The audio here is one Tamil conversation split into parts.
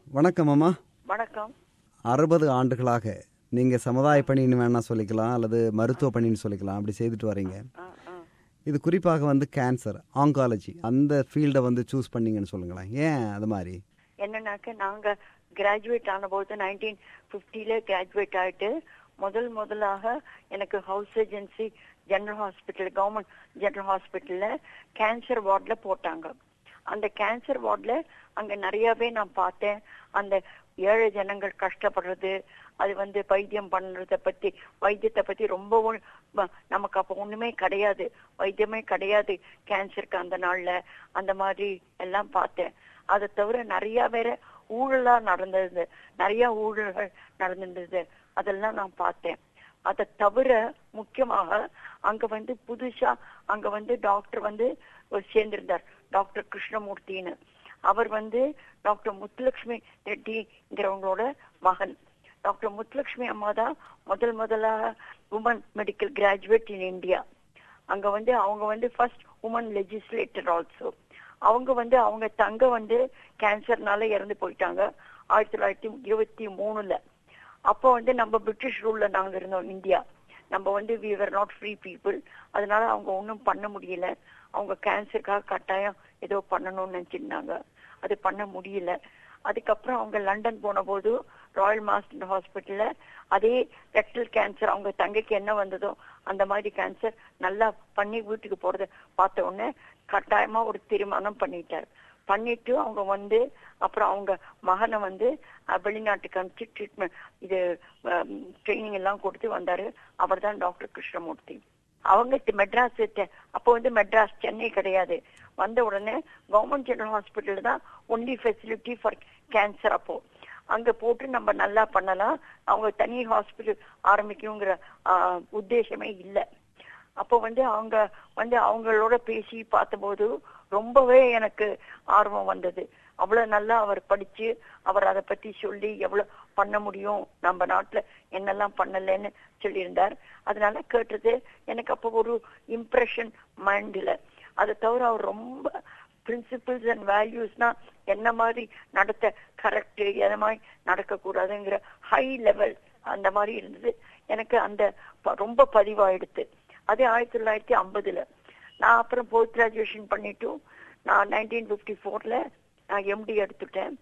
வணக்கம் அம்மா வணக்கம் அறுபது ஆண்டுகளாக நீங்க சமுதாய பணின்னு வேணா சொல்லிக்கலாம் அல்லது மருத்துவ பணின்னு சொல்லிக்கலாம் அப்படி செய்துட்டு வரீங்க ஆ, ஆ. இது குறிப்பாக வந்து கேன்சர் ஆங்காலஜி அந்த ஃபீல்டை வந்து சூஸ் பண்ணீங்கன்னு சொல்லுங்களேன் ஏன் அது மாதிரி என்னன்னாக்க நாங்க கிராஜுவேட் ஆனபோது நைன்டீன் ஃபிஃப்டில கிராஜுவேட் ஆயிட்டு முதல் முதலாக எனக்கு house agency general hospital government general ஹாஸ்பிட்டல்ல கேன்சர் வார்ட்ல போட்டாங்க அந்த கேன்சர் வார்ட்ல அங்க நிறையவே நான் பார்த்தேன் அந்த ஏழை ஜனங்கள் கஷ்டப்படுறது அது வந்து வைத்தியம் பண்றத பத்தி வைத்தியத்தை பத்தி ரொம்பவும் வ- நமக்கு அப்ப ஒண்ணுமே கிடையாது வைத்தியமே கிடையாது கேன்சருக்கு அந்த நாள்ல அந்த மாதிரி எல்லாம் பார்த்தேன் அதை தவிர நிறைய வேற ஊழலா நடந்தது நிறைய ஊழல்கள் நடந்திருந்தது அதெல்லாம் நான் பார்த்தேன் அதை தவிர முக்கியமாக அங்க வந்து புதுசா அங்க வந்து டாக்டர் வந்து ஒரு சேர்ந்திருந்தார் டாக்டர் கிருஷ்ணமூர்த்தின்னு அவர் வந்து டாக்டர் முத்துலட்சுமி ரெட்டிங்கிறவங்களோட மகன் டாக்டர் முத்துலட்சுமி அம்மா தான் முதல் முதலாக woman medical graduate in India அங்க வந்து அவங்க வந்து ஃபர்ஸ்ட் உமன் லெஜிஸ்லேட்டர் ஆல்சோ அவங்க வந்து அவங்க தங்க வந்து கேன்சர்னால இறந்து போயிட்டாங்க ஆயிரத்தி தொள்ளாயிரத்தி இருபத்தி மூணுல அப்போ வந்து நம்ம பிரிட்டிஷ் ரூல்ல நாங்க இருந்தோம் இந்தியா நம்ம வந்து we are not free people அதனால அவங்க ஒன்றும் பண்ண முடியல அவங்க கேன்சருக்காக கட்டாயம் ஏதோ பண்ணணும்னு நினைச்சிருந்தாங்க அது பண்ண முடியல அதுக்கப்புறம் அவங்க லண்டன் போன போது ராயல் மாஸ்டர் ஹாஸ்பிட்டல்ல அதே ரெக்டல் கேன்சர் அவங்க தங்கைக்கு என்ன வந்ததோ அந்த மாதிரி கேன்சர் நல்லா பண்ணி வீட்டுக்கு போறத பார்த்த உடனே கட்டாயமா ஒரு தீர்மானம் பண்ணிட்டார் பண்ணிட்டு அவங்க வந்து அப்புறம் அவங்க மகனை வந்து அஹ், வெளிநாட்டுக்கு அனுப்பிச்சு ட்ரீட்மெண்ட் இது ட்ரைனிங் எல்லாம் கொடுத்து வந்தாரு அவர் தான் டாக்டர் கிருஷ்ணமூர்த்தி அவங்க தி- மெட்ராஸ் தெ- அப்போ வந்து மெட்ராஸ் சென்னை கிடையாது வந்த உடனே கவர்மெண்ட் ஜெனரல் ஹாஸ்பிட்டல் தான் ஒன்லி ஃபெசிலிட்டி ஃபார் கேன்சர் அப்போ அங்க போட்டு நம்ம நல்லா பண்ணலாம் அவங்க தனி ஹாஸ்பிட்டல் ஆரம்பிக்கணுங்கிற ஆஹ், உத்தேசமே இல்லை அப்போ வந்து அவங்க வந்து அவங்களோட பேசி பார்த்தபோது ரொம்பவே எனக்கு ஆர்வம் வந்தது அவ்வளவு நல்லா அவர் படிச்சு அவர் அதை பத்தி சொல்லி எவ்வளவு பண்ண முடியும் நம்ம நாட்டுல என்னெல்லாம் பண்ணலன்னு சொல்லியிருந்தார் அதனால கேட்டது எனக்கு அப்போ ஒரு இம்ப்ரெஷன் மைண்ட்ல அதை தவிர அவர் ரொம்ப பிரின்சிபிள்ஸ் அண்ட் வேல்யூஸ்னா என்ன மாதிரி நடத்த கரெக்ட் எந்த மாதிரி நடக்க கூடாதுங்கிற ஹை லெவல் அந்த மாதிரி இருந்தது எனக்கு அந்த ப- ரொம்ப பதிவாயிடுத்து அது ஆயிரத்தி தொள்ளாயிரத்தி ஐம்பதுல நான் அப்புறம் போஸ்ட் கிராஜுவேஷன் பண்ணிட்டு நான் நைன்டீன் பிப்டி ஃபோர்ல நான் எம்டி எடுத்துட்டேன்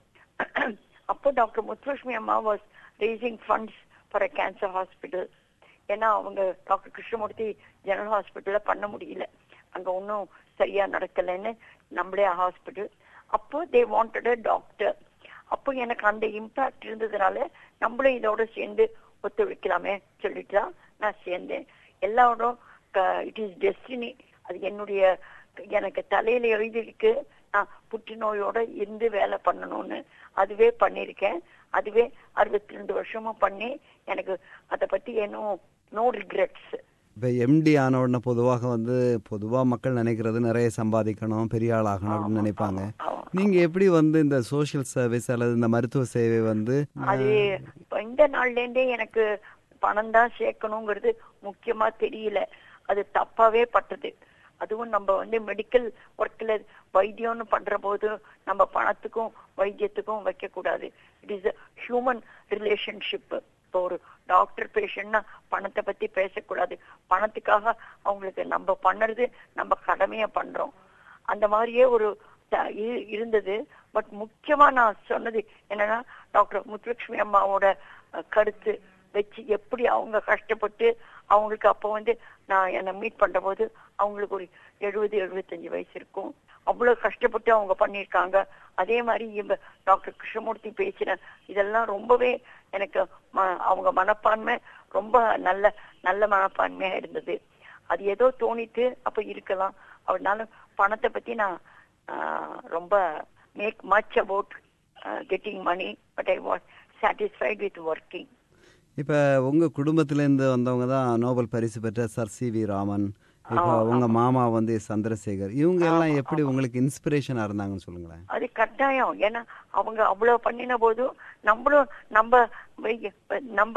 அப்போ டாக்டர் முத்துலட்சுமி அம்மா was raising funds for a cancer hospital ஏன்னா அவங்க டாக்டர் கிருஷ்ணமூர்த்தி ஜெனரல் ஹாஸ்பிட்டல்ல பண்ண முடியல அங்க ஒன்றும் சரியா நடக்கலைன்னு நம்மளே ஹாஸ்பிட்டல் அப்போ தே வாண்டட் அ டாக்டர் அப்போ எனக்கு அந்த இம்பாக்ட் இருந்ததுனால நம்மளும் இதோட சேர்ந்து ஒத்துழைக்கலாமே சொல்லிட்டு தான் நான் சேர்ந்தேன் எல்லாரோடும் இட் இஸ் டெஸ்டினி அது என்னுடைய எனக்கு தலையில எழுதிருக்கு நான் புற்றுநோயோட இருந்து வேலை பண்ணணும்னு அதுவே பண்ணியிருக்கேன் அதுவே அறுபத்தி ரெண்டு வருஷமும் பண்ணி எனக்கு அதை பத்தி இன்னும் நோ ரிக்ரெட்ஸ் இப்போ எம்டி ஆன உடனே பொதுவாக வந்து பொதுவாக மக்கள் நினைக்கிறது நிறைய சம்பாதிக்கணும் பெரிய ஆள் ஆகணும் அப்படின்னு நினைப்பாங்க நீங்க எப்படி வந்து இந்த சோஷியல் சர்வீஸ் அல்லது இந்த மருத்துவ சேவை வந்து அது இப்ப இந்த நாள்ல இருந்தே எனக்கு பணம் தான் சேர்க்கணுங்கிறது முக்கியமா தெரியல அது தப்பாவே பட்டது அதுவும் நம்ம வந்து மெடிக்கல் ஒர்க்ல வைத்தியம்னு பண்ற போது நம்ம பணத்துக்கும் வைத்தியத்துக்கும் வைக்க கூடாது இட் இஸ் ஹியூமன் ரிலேஷன்ஷிப் இப்போ ஒரு டாக்டர் பேஷண்ட்னா பணத்தை பத்தி பேசக்கூடாது பணத்துக்காக அவங்களுக்கு நம்ம பண்ணுறது நம்ம கடமையை பண்றோம் அந்த மாதிரியே ஒரு த- இ- இருந்தது பட் முக்கியமா நான் சொன்னது என்னன்னா டாக்டர் முத்துலட்சுமி அம்மாவோட அஹ், கருத்து வச்சு எப்படி அவங்க கஷ்டப்பட்டு அவங்களுக்கு அப்போ வந்து நான் என்னை மீட் பண்ற போது அவங்களுக்கு ஒரு எழுபது எழுபத்தஞ்சு வயசு இருக்கும் அவ்வளவு கஷ்டப்பட்டு அவங்க பண்ணியிருக்காங்க அதே மாதிரி இவங்க டாக்டர் கிருஷ்ணமூர்த்தி பேசின இதெல்லாம் ரொம்பவே எனக்கு ம- அவங்க மனப்பான்மை ரொம்ப நல்ல நல்ல மனப்பான்மையா இருந்தது அது ஏதோ தோணிட்டு அப்ப இருக்கலாம் அதனால பணத்தை பத்தி நான் ஆஹ், ரொம்ப make much about getting money but I was satisfied with working இப்போ உங்க குடும்பத்திலேருந்து வந்தவங்க தான் நோபல் பரிசு பெற்ற சர் சி வி ராமன் இப்போ உங்க மாமா வந்து சந்திரசேகர் இவங்க எல்லாம் எப்படி உங்களுக்கு இன்ஸ்பிரேஷனா இருந்தாங்கன்னு சொல்லுங்களேன் அது கட்டாயம் ஏன்னா அவங்க அவ்வளவு பண்ணின போதும் நம்மளும் நம்ம வை- நம்ம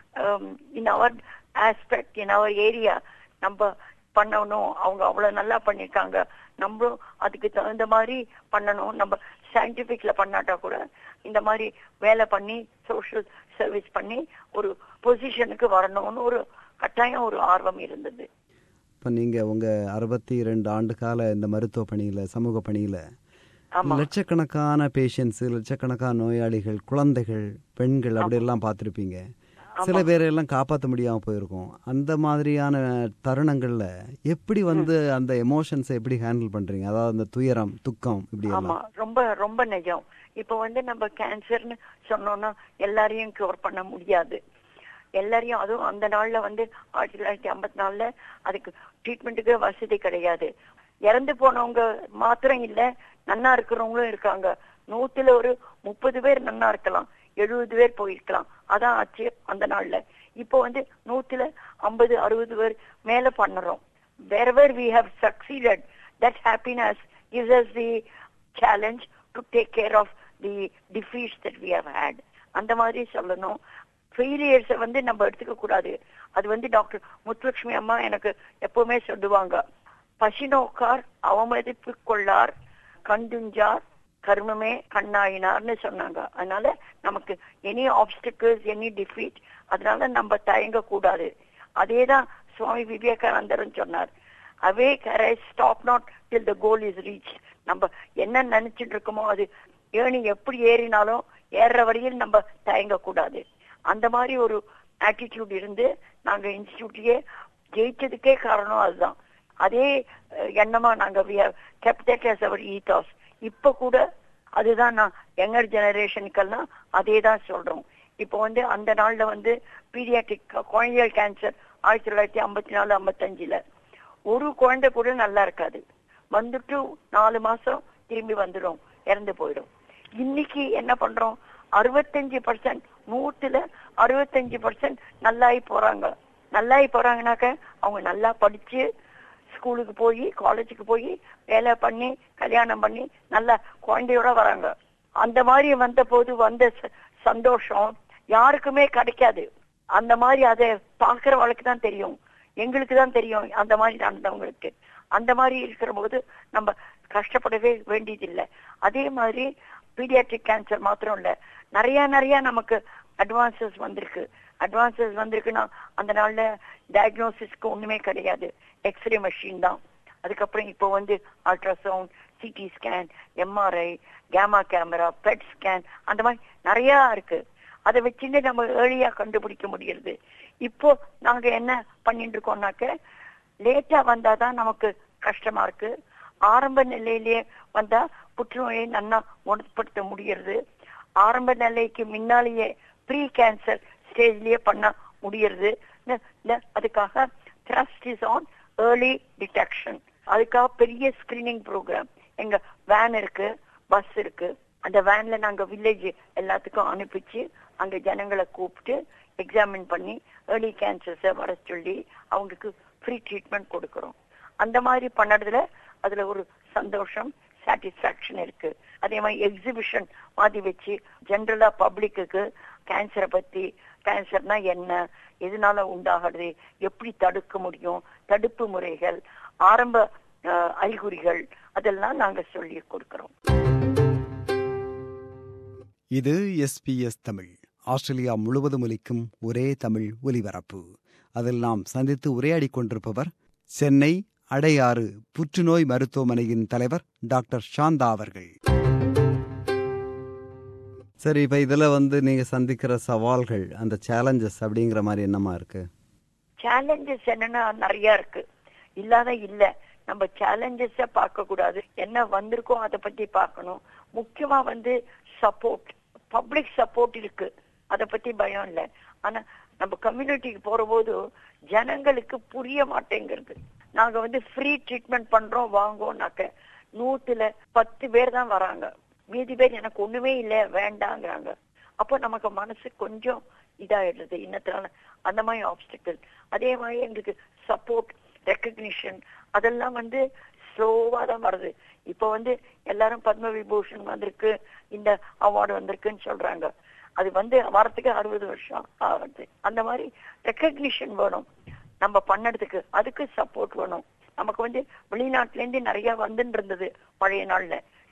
இன் அவர் ஆஸ்பெக்ட் இன் அவர் ஏரியா நம்ம பண்ணணும் அவங்க அவ்வளவு நல்லா பண்ணிருக்காங்க நம்மளும் அதுக்கு தகுந்த மாதிரி பண்ணணும் நம்ம சயின்டிபிக்ல பண்ணாட்டா கூட இந்த மாதிரி வேலை பண்ணி சோஷியல் சர்வீஸ் பண்ணி ஒரு பொசிஷனுக்கு வரணும்னு ஒரு கட்டாயம் ஒரு ஆர்வம் இருந்தது இப்போ நீங்கள் உங்கள் அறுபத்தி ரெண்டு ஆண்டு கால இந்த மருத்துவ பணியில் சமூக பணியில் ஆமா லட்சக்கணக்கான பேஷண்ட்ஸ் லட்சக்கணக்கான நோயாளிகள் குழந்தைகள் பெண்கள் அப்படியெல்லாம் பார்த்துருப்பீங்க சில பேரையெல்லாம் காப்பாற்ற முடியாமல் போயிருக்கும் அந்த மாதிரியான தருணங்களில் எப்படி வந்து அந்த எமோஷன்ஸை எப்படி ஹேண்டில் பண்ணுறீங்க அதாவது அந்த துயரம் துக்கம் இப்படி ஆமா எல்லாம் ரொம்ப ரொம்ப நிஜம் இப்ப வந்து நம்ம கேன்சர்னு சொன்னோம்னா எல்லாரையும் கியூர் பண்ண முடியாது எல்லாரையும் அதுவும் அந்த நாள்ல வந்து ஆயிரத்தி தொள்ளாயிரத்தி ஐம்பத்தி நாலுல அதுக்கு ட்ரீட்மெண்ட்டுக்கு வசதி கிடையாது இறந்து போனவங்க மாத்திரம் இல்ல நன்னா இருக்கிறவங்களும் இருக்காங்க நூத்துல ஒரு முப்பது பேர் நன்னா இருக்கலாம் எழுபது பேர் போயிருக்கலாம் அதான் ஆச்சு அந்த நாள்ல இப்போ வந்து நூத்துல ஐம்பது அறுபது பேர் மேல பண்ணுறோம் wherever we have succeeded that happiness gives us the challenge to take care of the defeats that we have had அந்த மாதிரி சொல்லணும் ஃபெயிலியர்ஸை வந்து நம்ம எடுத்துக்க கூடாது அது வந்து டாக்டர் முத்துலட்சுமி அம்மா எனக்கு எப்பவுமே சொல்லுவாங்க பசினோக்கார் அவமதிப்பு கொள்ளார் கண்டுஞ்சார் கர்மமே கண்ணாயினார்னு சொன்னாங்க அதனால நமக்கு எனி ஆப்ஸ்டிக்கிள்ஸ் எனி டிஃபீட் அதனால நம்ம தயங்க கூடாது அதேதான் சுவாமி விவேகானந்தரும் சொன்னார் அவே கரை stop not till the goal is reach நம்ம என்ன நினைச்சிட்டு இருக்கோமோ அது ஏணி எப்படி ஏறினாலும் ஏறுற வரையில் நம்ம தயங்க கூடாது அந்த மாதிரி ஒரு ஆட்டிடியூட் இருந்து நாங்க இன்ஸ்டிடியூட்லயே ஜெயிச்சதுக்கே காரணம் அதுதான் அதே அஹ், எண்ணமா நாங்க we have kept that as our ethos இப்ப கூட அதுதான் நான் யங்கர் ஜெனரேஷனுக்கெல்லாம் அதே தான் சொல்றோம் இப்போ வந்து அந்த நாள்ல வந்து பீடியாட்ரிக் குழந்தைகள் கேன்சர் ஆயிரத்தி தொள்ளாயிரத்தி ஐம்பத்தி நாலு ஐம்பத்தஞ்சுல ஒரு குழந்தை கூட நல்லா இருக்காது வந்துட்டு நாலு மாசம் திரும்பி வந்துடும் இறந்து போயிடும் இன்னைக்கு என்ன பண்றோம் அறுபத்தஞ்சு பர்சன்ட் நூத்துல அறுபத்தஞ்சு பர்சன்ட் நல்லாயி போறாங்க நல்லாயி போறாங்கனாக்க அவங்க நல்லா படிச்சு ஸ்கூலுக்கு போய் காலேஜுக்கு போய் வேலை பண்ணி கல்யாணம் பண்ணி நல்லா குழந்தையோட வராங்க அந்த மாதிரி வந்த போது வந்த ச- சந்தோஷம் யாருக்குமே கிடைக்காது அந்த மாதிரி அதை பாக்குறவங்களுக்கு தான் தெரியும் எங்களுக்கு தான் தெரியும் அந்த மாதிரி நடந்தவங்களுக்கு அந்த மாதிரி இருக்கிற போது நம்ம கஷ்டப்படவே வேண்டியதில்லை அதே மாதிரி பீடியாட்ரிக் கேன்சர் மாத்திரம் இல்ல நிறைய நிறைய நமக்கு அட்வான்சஸ் வந்திருக்கு அட்வான்சஸ் வந்திருக்குன்னா அந்த நாள்ல டயக்னோசிஸ்க்கு ஒண்ணுமே கிடையாது எக்ஸ்ரே மெஷின் தான் அதுக்கப்புறம் இப்போ வந்து ultrasound CT scan MRI gamma camera PET scan அந்த மாதிரி நிறைய இருக்கு அதை வச்சுட்டு நம்ம ஏர்லியா கண்டுபிடிக்க முடியுது இப்போ நாங்க என்ன பண்ணிட்டு இருக்கோம்னாக்க லேட்டா வந்தாதான் நமக்கு கஷ்டமா இருக்கு ஆரம்ப நிலையிலேயே வந்தா புற்றுநோயை நன்னா குணப்படுத்த முடியறது ஆரம்ப நிலைக்கு முன்னாலேயே ப்ரீ கேன்சர் ஸ்டேஜ்லயே பண்ண முடியறது ந- ந- அதுக்காக thrust is on early detection அதுக்காக பெரிய ஸ்கிரீனிங் ப்ரோக்ராம் எங்க வேன் இருக்கு பஸ் இருக்கு அந்த வேன்ல நாங்க வில்லேஜ் எல்லாத்துக்கும் அனுப்பிச்சு அங்க ஜனங்களை கூப்பிட்டு எக்ஸாமின் பண்ணி ஏர்லி கேன்சர்ஸை வர சொல்லி அவங்களுக்கு ஃப்ரீ ட்ரீட்மெண்ட் கொடுக்கறோம் அந்த மாதிரி பண்ணதுல அதுல ஒரு சந்தோஷம் சாட்டிஸ்பாக்சன் இருக்கு அதே மாதிரி எக்ஸிபிஷன் மாதிரி வச்சு ஜென்ரலா பப்ளிக்கு கேன்சரை பத்தி கேன்சர்னா என்ன எதனால உண்டாகிறது எப்படி தடுக்க முடியும் தடுப்பு முறைகள் ஆரம்ப அஹ், அறிகுறிகள் அதெல்லாம் நாங்க சொல்லி கொடுக்கிறோம் இது எஸ்பிஎஸ் தமிழ் ஆஸ்திரேலியா முழுவதும் ஒலிக்கும் ஒரே தமிழ் ஒலிபரப்பு அதில் நாம் சந்தித்து உரையாடிக் கொண்டிருப்பவர் சென்னை அடையாறு புற்றுநோய் மருத்துவமனையின் தலைவர் டாக்டர் சாந்தா அவர்கள் சரி இப்ப இதுல வந்து நீங்க சந்திக்கிற சவால்கள் அந்த சேலஞ்சஸ் அப்படிங்கிற மாதிரி என்னமா இருக்கு சேலஞ்சஸ் என்னன்னா நிறைய இருக்கு இல்லாத இல்ல நம்ம சேலஞ்சஸ பார்க்க கூடாது என்ன வந்திருக்கோ அதை பத்தி பார்க்கணும் முக்கியமா வந்து சப்போர்ட் பப்ளிக் சப்போர்ட் இருக்கு அதை பத்தி பயம் இல்ல ஆனா நம்ம கம்யூனிட்டிக்கு போற போது ஜனங்களுக்கு புரிய மாட்டேங்கிறது நாங்க வந்து ஃப்ரீ ட்ரீட்மெண்ட் பண்றோம் வாங்கோம்னாக்க நூத்துல பத்து பேர் தான் வராங்க மீதி பேர் எனக்கு ஒண்ணுமே இல்ல வேண்டாங்கிறாங்க அப்போ நமக்கு மனசு கொஞ்சம் இதாயிடுறது இன்னத்தினால அந்த மாதிரி ஆப்ஸ்டிக்கல் அதே மாதிரி எங்களுக்கு சப்போர்ட் ரெக்கக்னிஷன் அதெல்லாம் வந்து ஸ்லோவா தான் வருது இப்போ வந்து எல்லாரும் பத்ம விபூஷன் வந்திருக்கு இந்த அவார்டு வந்திருக்குன்னு சொல்றாங்க அது வந்து வரத்துக்கு அறுபது வருஷம் ஆகுது அந்த மாதிரி ரெக்கக்னிஷன் வேணும் நம்ம பண்ணதுக்கு அதுக்கு சப்போர்ட் வேணும் நமக்கு வந்து வெளிநாட்டுல இருந்து நிறைய வந்துட்டு இருந்தது பழைய நாள்ல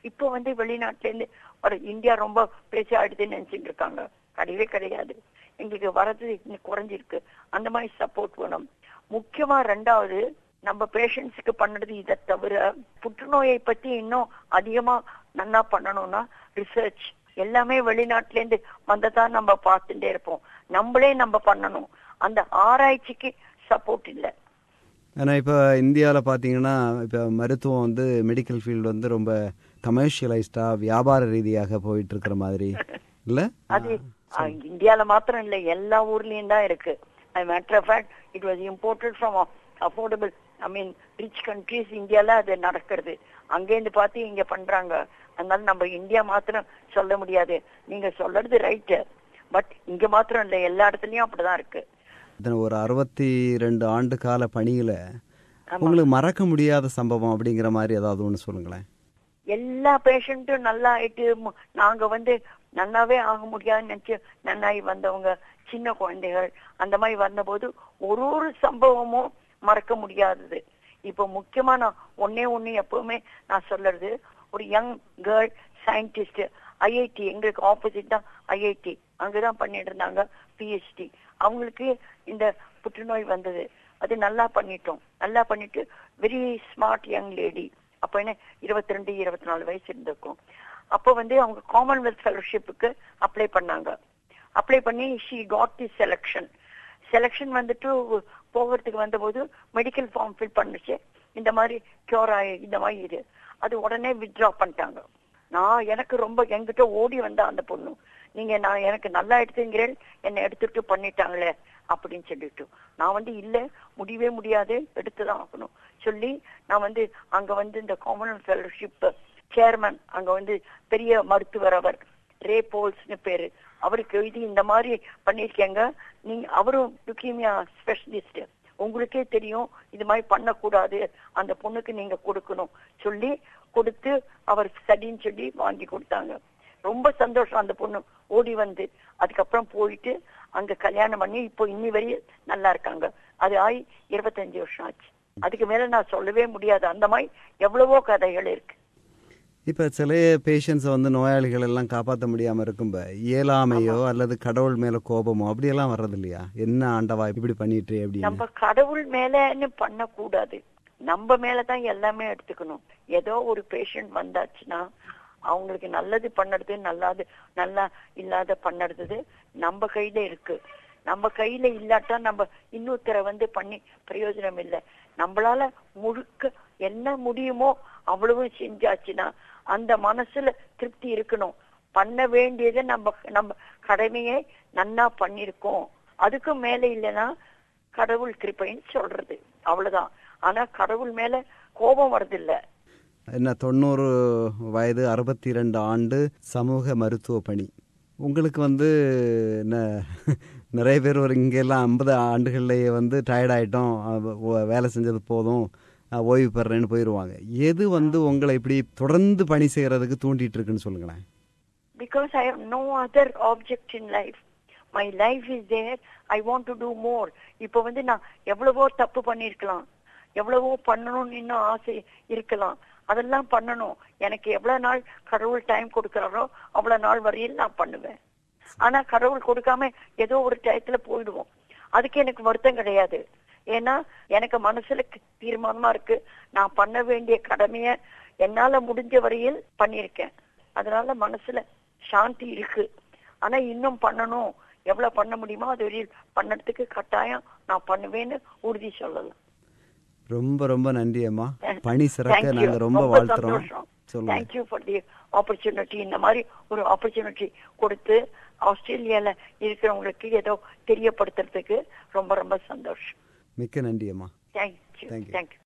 இப்போ வந்து வெளிநாட்டுல இருந்து ஒரு இந்தியா ரொம்ப பெருசா ஆயிடுதுன்னு நினைச்சிட்டு இருக்காங்க கிடையவே கிடையாது எங்களுக்கு வரது இன்னும் குறைஞ்சிருக்கு அந்த மாதிரி சப்போர்ட் வேணும் முக்கியமா ரெண்டாவது நம்ம பேஷண்ட்ஸுக்கு பண்ணது இதை தவிர புற்றுநோயை பத்தி இன்னும் அதிகமா நன்னா பண்ணணும்னா ரிசர்ச் எல்லாமே வெளிநாட்டுல இருந்து வந்ததான் நம்ம பார்த்துட்டே இருப்போம் நம்மளே நம்ம பண்ணணும் அந்த ஆராய்ச்சிக்கு சப்போர்ட் இல்லை ஏன்னா இப்போ இந்தியாவில் பார்த்தீங்கன்னா இப்போ மருத்துவம் வந்து மெடிக்கல் ஃபீல்டு வந்து ரொம்ப கமர்ஷியலைஸ்டாக வியாபார ரீதியாக போயிட்டு இருக்கிற மாதிரி இல்லை அது ஆ, இந்தியால மாத்திரம் இல்ல எல்லா ஊர்லயும் தான் இருக்கு matter of fact it was imported from affordable I mean rich countries இந்தியால அது நடக்கிறது அங்கேருந்து பார்த்து இங்க பண்றாங்க அதனால நம்ம இந்தியா மாத்திரம் சொல்ல முடியாது நீங்க சொல்றது ரைட்டு பட் இங்க மாத்திரம் இல்ல எல்லா இடத்துலயும் அப்படிதான் இருக்கு இத்தனை ஒரு அறுபத்தி ரெண்டு ஆண்டு கால பணியில் உங்களுக்கு மறக்க முடியாத சம்பவம் அப்படிங்கிற மாதிரி ஏதாவது ஒன்று சொல்லுங்களேன் எல்லா பேஷண்ட்டும் நல்லா ஆயிட்டு மு- நாங்க வந்து நல்லாவே ஆக முடியாதுன்னு நினைச்சு நன்னாயி வந்தவங்க சின்ன குழந்தைகள் அந்த மாதிரி வந்தபோது ஒரு ஒரு சம்பவமும் மறக்க முடியாதது இப்போ முக்கியமா நான் ஒன்னே ஒண்ணு எப்பவுமே நான் சொல்றது ஒரு யங் கேர்ள் சயின்டிஸ்ட் ஐஐடி எங்களுக்கு ஆப்போசிட் தான் ஐஐடி அங்கதான் பண்ணிட்டு இருந்தாங்க பிஹெச்டி அவங்களுக்கு இந்த புற்றுநோய் வந்தது அது நல்லா பண்ணிட்டோம் நல்லா பண்ணிட்டு வெரி ஸ்மார்ட் யங் லேடி அப்ப என்ன இருபத்தி ரெண்டு இருபத்தி நாலு வயசு இருந்திருக்கும் அப்போ வந்து அவங்க காமன்வெல்த் ஃபெலோஷிப்புக்கு அப்ளை பண்ணாங்க அப்ளை பண்ணி she got the selection selection வந்துட்டு போகிறதுக்கு வந்தபோது மெடிக்கல் ஃபார்ம் ஃபில் பண்ணுச்சு இந்த மாதிரி கியூர் ஆகி இந்த மாதிரி இது அது உடனே வித்ட்ரா பண்ணிட்டாங்க நான் எனக்கு ரொம்ப என்கிட்ட ஓடி வந்தா அந்த பொண்ணு நீங்க நான் எனக்கு நல்லா எடுத்துங்கிறேன் என்னை எடுத்துட்டு பண்ணிட்டாங்களே அப்படின்னு சொல்லிட்டு நான் வந்து இல்ல முடியவே முடியாது எடுத்துதான் ஆகணும் சொல்லி நான் வந்து அங்க வந்து இந்த காமன்வெல்த் ஃபெலோஷிப் சேர்மன் அங்க வந்து பெரிய மருத்துவர் அவர் ரே போல்ஸ்னு பேரு அவருக்கு எழுதி இந்த மாதிரி பண்ணிருக்கேங்க நீங்க அவரும் லுக்கீமியா ஸ்பெஷலிஸ்ட் உங்களுக்கே தெரியும் இது மாதிரி பண்ணக்கூடாது அந்த பொண்ணுக்கு நீங்க கொடுக்கணும் சொல்லி கொடுத்து அவர் சரின்னு சொல்லி வாங்கி கொடுத்தாங்க ரொம்ப சந்தோஷம் அந்த பொண்ணு ஓடி வந்து அதுக்கப்புறம் போயிட்டு அங்க கல்யாணம் பண்ணி இப்போ இன்னி வரையும் நல்லா இருக்காங்க அது ஆகி இருபத்தஞ்சு வருஷம் ஆச்சு அதுக்கு மேல நான் சொல்லவே முடியாது அந்த மாதிரி எவ்வளவோ கதைகள் இருக்கு இப்போ சில பேஷண்ட்ஸை வந்து நோயாளிகள் எல்லாம் காப்பாற்ற முடியாமல் இருக்கும்ப இயலாமையோ அல்லது கடவுள் மேலே கோபமோ அப்படியெல்லாம் வர்றது இல்லையா என்ன ஆண்டவா இப்படி பண்ணிட்டு அப்படின்னு நம்ம கடவுள் மேலன்னு பண்ணக்கூடாது நம்ம மேலதான் எல்லாமே எடுத்துக்கணும் ஏதோ ஒரு பேஷண்ட் வந்தாச்சுன்னா அவங்களுக்கு நல்லது பண்ணறது நல்லாது நல்லா இல்லாத பண்ணறது நம்ம கையில இருக்கு நம்ம கையில இல்லாட்டா நம்ம இன்னொருத்தரை வந்து பண்ணி பிரயோஜனம் இல்லை நம்மளால முழுக்க என்ன முடியுமோ அவ்வளவு செஞ்சாச்சுன்னா அந்த மனசுல திருப்தி இருக்கணும் பண்ண வேண்டியதை நம்ம நம்ம கடமையை நன்னா பண்ணிருக்கோம் அதுக்கும் மேல இல்லைன்னா கடவுள் கிருப்பைன்னு சொல்றது அவ்வளவுதான் ஆனா கடவுள் மேல கோபம் வருதில்ல என்ன தொண்ணூறு வயது அறுபத்தி ரெண்டு ஆண்டு சமூக மருத்துவ பணி உங்களுக்கு வந்து என்ன நிறைய பேர் ஒரு இங்கெல்லாம் ஐம்பது ஆண்டுகள்லேயே வந்து டயர்ட் ஆகிட்டோம் வேலை செஞ்சது போதும் அஹ், ஓய்வு பெறேன்னு போயிடுவாங்க எது வந்து உங்களை இப்படி தொடர்ந்து பணி செய்கிறதுக்கு தூண்டிட்டு இருக்குன்னு சொல்லுங்களேன் because I have no other object in life. My life is there. I want to do more. இப்போ வந்து நான் எவ்வளவோ தப்பு பண்ணிருக்கலாம் எவ்வளவோ பண்ணணும்னு இன்னும் ஆசை இருக்கலாம் அதெல்லாம் பண்ணணும் எனக்கு எவ்வளவு நாள் கடவுள் டைம் கொடுக்கறாரோ அவ்வளவு நாள் வரையில் நான் பண்ணுவேன் ஆனா கடவுள் கொடுக்காம ஏதோ ஒரு டயத்துல போயிடுவோம் அதுக்கு எனக்கு வருத்தம் கிடையாது ஏன்னா எனக்கு மனசுல க- தீர்மானமா இருக்கு நான் பண்ண வேண்டிய கடமைய என்னால முடிஞ்ச வரையில் பண்ணியிருக்கேன் அதனால மனசுல சாந்தி இருக்கு ஆனா இன்னும் பண்ணணும் எவ்வளவு பண்ண முடியுமோ அது வரையில் பண்ணறதுக்கு கட்டாயம் நான் பண்ணுவேன்னு உறுதி சொல்லலாம் ரொம்ப ரொம்ப நன்றி அம்மா பணி சிறக்க Thank you. நாங்க ரொம்ப வாழ்த்துறோம் சந்தோஷம். சொல்லுங்க Thank you for the opportunity இந்த மாதிரி ஒரு ஆப்பர்ச்சுனிட்டி கொடுத்து ஆஸ்திரேலியால இருக்கிறவங்களுக்கு ஏதோ தெரியப்படுத்துறதுக்கு ரொம்ப ரொம்ப சந்தோஷம் மிக்க நன்றி அம்மா தேங்க்யூ Thank you. தேங்க்யூ